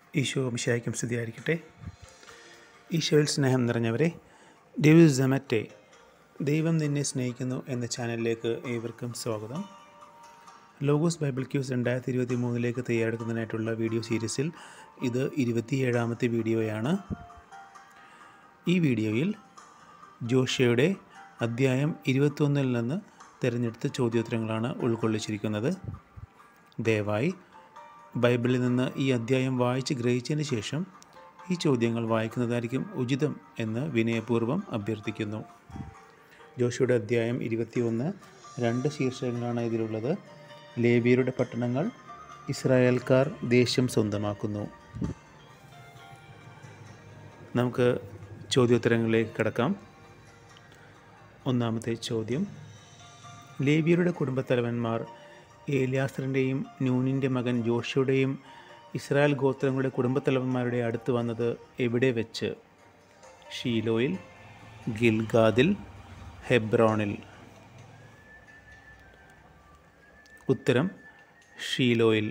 ഈശോ മിശായ്ക്കും സ്തുതിയായിരിക്കട്ടെ ഈശോയിൽ സ്നേഹം നിറഞ്ഞവരെ ഡേവിഡ് സെമറ്റെ ദൈവം നിന്നെ സ്നേഹിക്കുന്നു എന്ന ചാനലിലേക്ക് ഏവർക്കും സ്വാഗതം ലോഗോസ് ബൈബിൾ ക്യൂസ് രണ്ടായിരത്തി ഇരുപത്തി മൂന്നിലേക്ക് തയ്യാറെടുക്കുന്നതിനായിട്ടുള്ള വീഡിയോ സീരീസിൽ ഇത് ഇരുപത്തിയേഴാമത്തെ വീഡിയോയാണ് ഈ വീഡിയോയിൽ ജോഷയുടെ അദ്ധ്യായം ഇരുപത്തൊന്നിൽ നിന്ന് തിരഞ്ഞെടുത്ത ചോദ്യോത്തരങ്ങളാണ് ഉൾക്കൊള്ളിച്ചിരിക്കുന്നത് ദയവായി ബൈബിളിൽ നിന്ന് ഈ അദ്ധ്യായം വായിച്ച് ഗ്രഹിച്ചതിന് ശേഷം ഈ ചോദ്യങ്ങൾ വായിക്കുന്നതായിരിക്കും ഉചിതം എന്ന് വിനയപൂർവ്വം അഭ്യർത്ഥിക്കുന്നു ജോഷിയുടെ അദ്ധ്യായം ഇരുപത്തിയൊന്ന് രണ്ട് ശീർഷകങ്ങളാണ് ഇതിലുള്ളത് ലേവിയരുടെ പട്ടണങ്ങൾ ഇസ്രായേൽക്കാർ ദേശം സ്വന്തമാക്കുന്നു നമുക്ക് ചോദ്യോത്തരങ്ങളിലേക്ക് കിടക്കാം ഒന്നാമത്തെ ചോദ്യം ലേവിയരുടെ കുടുംബത്തലവന്മാർ ഏലിയാസറിൻ്റെയും നൂനിൻ്റെ മകൻ ജോഷിയുടെയും ഇസ്രായേൽ ഗോത്രങ്ങളുടെ കുടുംബത്തലവന്മാരുടെ അടുത്ത് വന്നത് എവിടെ വെച്ച് ഷീലോയിൽ ഗിൽഗാദിൽ ഹെബ്രോണിൽ ഉത്തരം ഷീലോയിൽ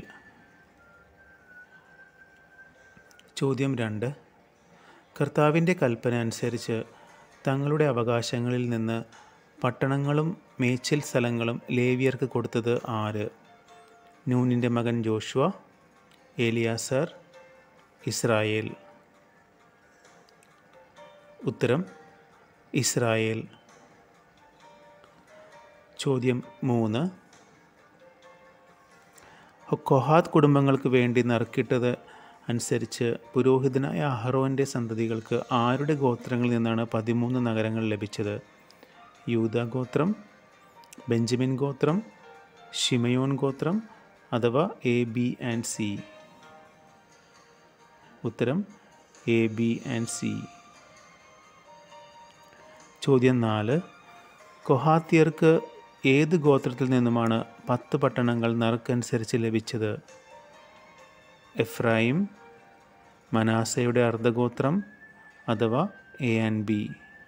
ചോദ്യം രണ്ട് കർത്താവിൻ്റെ കൽപ്പന അനുസരിച്ച് തങ്ങളുടെ അവകാശങ്ങളിൽ നിന്ന് പട്ടണങ്ങളും മേച്ചിൽ സ്ഥലങ്ങളും ലേവിയർക്ക് കൊടുത്തത് ആര് നൂനിൻ്റെ മകൻ ജോഷുവ ഏലിയാസർ ഇസ്രായേൽ ഉത്തരം ഇസ്രായേൽ ചോദ്യം മൂന്ന് കൊഹാത്ത് കുടുംബങ്ങൾക്ക് വേണ്ടി നറുക്കിട്ടത് അനുസരിച്ച് പുരോഹിതനായ അഹ്റോൻ്റെ സന്തതികൾക്ക് ആരുടെ ഗോത്രങ്ങളിൽ നിന്നാണ് പതിമൂന്ന് നഗരങ്ങൾ ലഭിച്ചത് യൂത ഗോത്രം ബെഞ്ചമിൻ ഗോത്രം ഷിമയോൻ ഗോത്രം അഥവാ എ ബി ആൻഡ് സി ഉത്തരം എ ബി ആൻഡ് സി ചോദ്യം നാല് കൊഹാത്തിയർക്ക് ഏത് ഗോത്രത്തിൽ നിന്നുമാണ് പത്ത് പട്ടണങ്ങൾ നറുക്കനുസരിച്ച് ലഭിച്ചത് എഫ്രായിം മനാസയുടെ അർദ്ധഗോത്രം അഥവാ എ ആൻഡ് ബി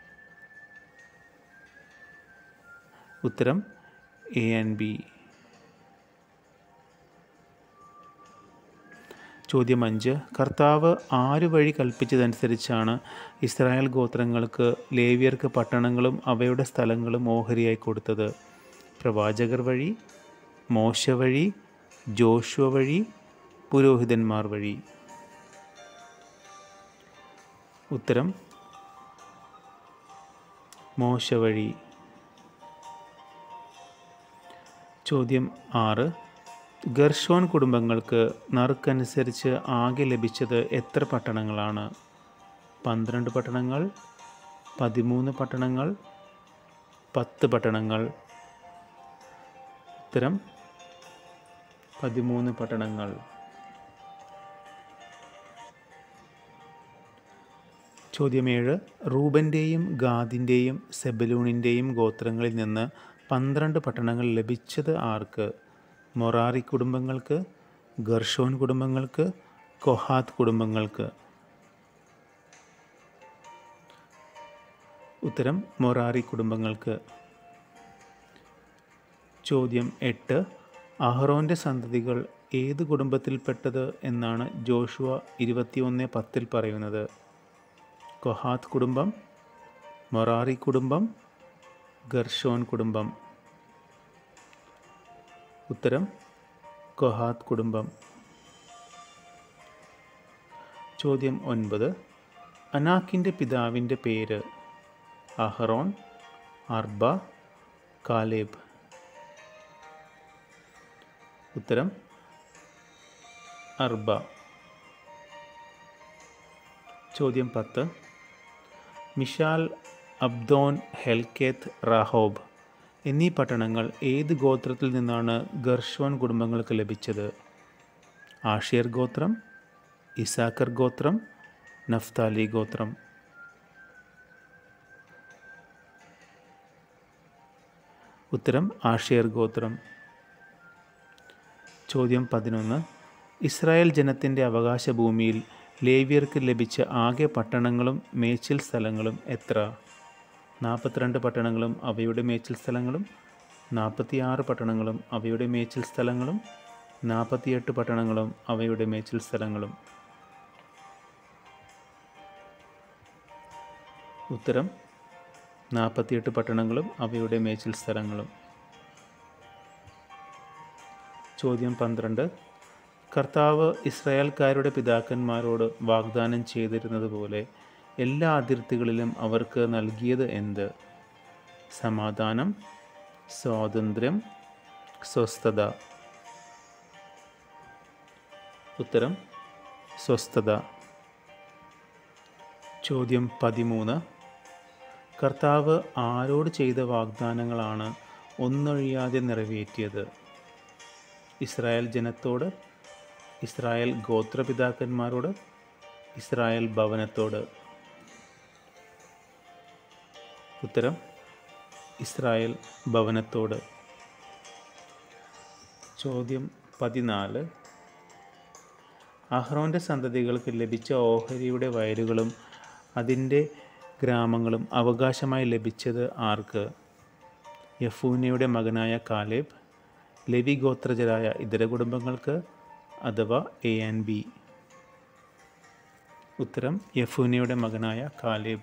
ഉത്തരം എ ആൻഡ് ബി ചോദ്യം അഞ്ച് കർത്താവ് ആര് വഴി കൽപ്പിച്ചതനുസരിച്ചാണ് ഇസ്രായേൽ ഗോത്രങ്ങൾക്ക് ലേവിയർക്ക് പട്ടണങ്ങളും അവയുടെ സ്ഥലങ്ങളും ഓഹരിയായി കൊടുത്തത് പ്രവാചകർ വഴി മോശ വഴി ജോഷുവ വഴി പുരോഹിതന്മാർ വഴി ഉത്തരം മോശ വഴി ചോദ്യം ആറ് ഗർഷോൻ കുടുംബങ്ങൾക്ക് നറുക്കനുസരിച്ച് ആകെ ലഭിച്ചത് എത്ര പട്ടണങ്ങളാണ് പന്ത്രണ്ട് പട്ടണങ്ങൾ പതിമൂന്ന് പട്ടണങ്ങൾ പത്ത് പട്ടണങ്ങൾ ഉത്തരം പതിമൂന്ന് പട്ടണങ്ങൾ ചോദ്യം ഏഴ് റൂബൻ്റെയും ഗാദിൻ്റെയും സെബലൂണിൻ്റെയും ഗോത്രങ്ങളിൽ നിന്ന് പന്ത്രണ്ട് പട്ടണങ്ങൾ ലഭിച്ചത് ആർക്ക് മൊറാറി കുടുംബങ്ങൾക്ക് ഗർഷോൻ കുടുംബങ്ങൾക്ക് കൊഹാത്ത് കുടുംബങ്ങൾക്ക് ഉത്തരം മൊറാറി കുടുംബങ്ങൾക്ക് ചോദ്യം എട്ട് അഹ്റോൻ്റെ സന്തതികൾ ഏത് കുടുംബത്തിൽപ്പെട്ടത് എന്നാണ് ജോഷുവ ഇരുപത്തിയൊന്ന് പത്തിൽ പറയുന്നത് കൊഹാത്ത് കുടുംബം മൊറാറി കുടുംബം ഗർഷോൻ കുടുംബം ഉത്തരം കൊഹാത്ത് കുടുംബം ചോദ്യം ഒൻപത് അനാക്കിൻ്റെ പിതാവിൻ്റെ പേര് അഹ്റോൻ അർബ കാലേബ് ഉത്തരം അർബ ചോദ്യം പത്ത് മിഷാൽ അബ്ദോൻ ഹെൽക്കേത്ത് റാഹോബ് എന്നീ പട്ടണങ്ങൾ ഏത് ഗോത്രത്തിൽ നിന്നാണ് ഗർഷോൻ കുടുംബങ്ങൾക്ക് ലഭിച്ചത് ആഷിയർ ഗോത്രം ഇസാക്കർ ഗോത്രം നഫ്താലി ഗോത്രം ഉത്തരം ആഷിയർ ഗോത്രം ചോദ്യം പതിനൊന്ന് ഇസ്രായേൽ ജനത്തിൻ്റെ അവകാശ ഭൂമിയിൽ ലേവ്യർക്ക് ലഭിച്ച ആകെ പട്ടണങ്ങളും മേച്ചിൽ സ്ഥലങ്ങളും എത്ര നാൽപ്പത്തിരണ്ട് പട്ടണങ്ങളും അവയുടെ മേച്ചിൽ സ്ഥലങ്ങളും നാൽപ്പത്തിയാറ് പട്ടണങ്ങളും അവയുടെ മേച്ചിൽ സ്ഥലങ്ങളും നാൽപ്പത്തിയെട്ട് പട്ടണങ്ങളും അവയുടെ മേച്ചിൽ സ്ഥലങ്ങളും ഉത്തരം നാൽപ്പത്തിയെട്ട് പട്ടണങ്ങളും അവയുടെ മേച്ചിൽ സ്ഥലങ്ങളും ചോദ്യം പന്ത്രണ്ട് കർത്താവ് ഇസ്രായേൽക്കാരുടെ പിതാക്കന്മാരോട് വാഗ്ദാനം ചെയ്തിരുന്നത് പോലെ എല്ലാ അതിർത്തികളിലും അവർക്ക് നൽകിയത് എന്ത് സമാധാനം സ്വാതന്ത്ര്യം സ്വസ്ഥത ഉത്തരം സ്വസ്ഥത ചോദ്യം പതിമൂന്ന് കർത്താവ് ആരോട് ചെയ്ത വാഗ്ദാനങ്ങളാണ് ഒന്നൊഴിയാതെ നിറവേറ്റിയത് ഇസ്രായേൽ ജനത്തോട് ഇസ്രായേൽ ഗോത്രപിതാക്കന്മാരോട് ഇസ്രായേൽ ഭവനത്തോട് ഉത്തരം ഇസ്രായേൽ ഭവനത്തോട് ചോദ്യം പതിനാല് അഹ്റോൻ്റെ സന്തതികൾക്ക് ലഭിച്ച ഓഹരിയുടെ വയലുകളും അതിൻ്റെ ഗ്രാമങ്ങളും അവകാശമായി ലഭിച്ചത് ആർക്ക് യഫൂനയുടെ മകനായ കാലേബ് ലെവി ഗോത്രജരായ ഇതര കുടുംബങ്ങൾക്ക് അഥവാ എ ആൻഡ് ബി ഉത്തരം യഫൂനയുടെ മകനായ കാലേബ്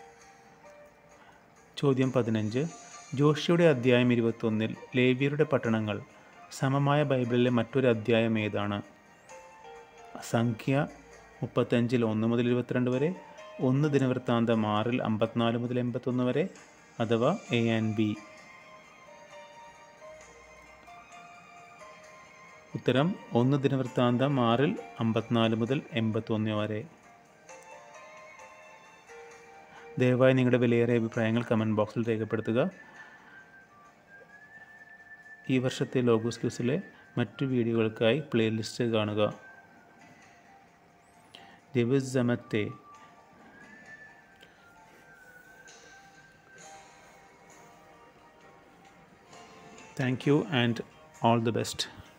ചോദ്യം പതിനഞ്ച് ജോഷിയുടെ അധ്യായം ഇരുപത്തൊന്നിൽ ലേവ്യരുടെ പട്ടണങ്ങൾ സമമായ ബൈബിളിലെ മറ്റൊരു അധ്യായം ഏതാണ് സംഖ്യ മുപ്പത്തഞ്ചിൽ ഒന്ന് മുതൽ ഇരുപത്തിരണ്ട് വരെ ഒന്ന് ദിനവൃത്താന്തം ആറിൽ അമ്പത്തിനാല് മുതൽ എൺപത്തൊന്ന് വരെ അഥവാ എ ആൻഡ് ബി ഉത്തരം ഒന്ന് ദിനവൃത്താന്തം ആറിൽ അമ്പത്തിനാല് മുതൽ എൺപത്തൊന്ന് വരെ ദയവായി നിങ്ങളുടെ വിലയേറിയ അഭിപ്രായങ്ങൾ കമൻറ്റ് ബോക്സിൽ രേഖപ്പെടുത്തുക ഈ വർഷത്തെ ലോഗോസ് ക്യൂസിലെ മറ്റു വീഡിയോകൾക്കായി പ്ലേലിസ്റ്റ് കാണുക ദിവസമത്തെ thank you and all the best